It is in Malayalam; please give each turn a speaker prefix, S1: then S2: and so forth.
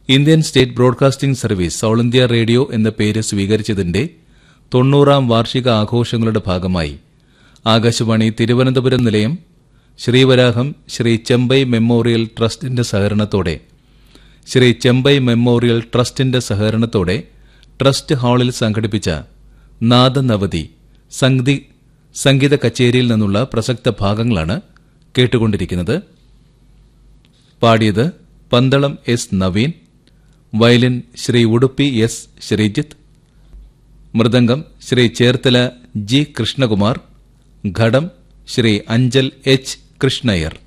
S1: Indian state broadcasting service all India radio എന്ന പേര് സ്വീകരിച്ചതിന്റെ തൊണ്ണൂറാം വാർഷിക ആഘോഷങ്ങളുടെ ഭാഗമായി ആകാശവാണി തിരുവനന്തപുരം നിലയം ശ്രീവരാഹം ശ്രീ ചെമ്പൈ മെമ്മോറിയൽ ട്രസ്റ്റിന്റെ സഹകരണത്തോടെ ശ്രീ ചെമ്പൈ മെമ്മോറിയൽ ട്രസ്റ്റിന്റെ സഹകരണത്തോടെ ട്രസ്റ്റ് ഹാളിൽ സംഘടിപ്പിച്ച നാദനവതി സംഗീ- സംഗീത കച്ചേരിയിൽ നിന്നുള്ള പ്രസക്ത ഭാഗങ്ങളാണ് കേട്ടുകൊണ്ടിരിക്കുന്നത് പാടിയത് Pandalam S Naveen violin Shri Udupi S Sreejith മൃദംഗം ശ്രീ ചേർത്തല ജി കൃഷ്ണകുമാർ ഘടം ശ്രീ അഞ്ചൽ എച്ച് കൃഷ്ണയ്യർ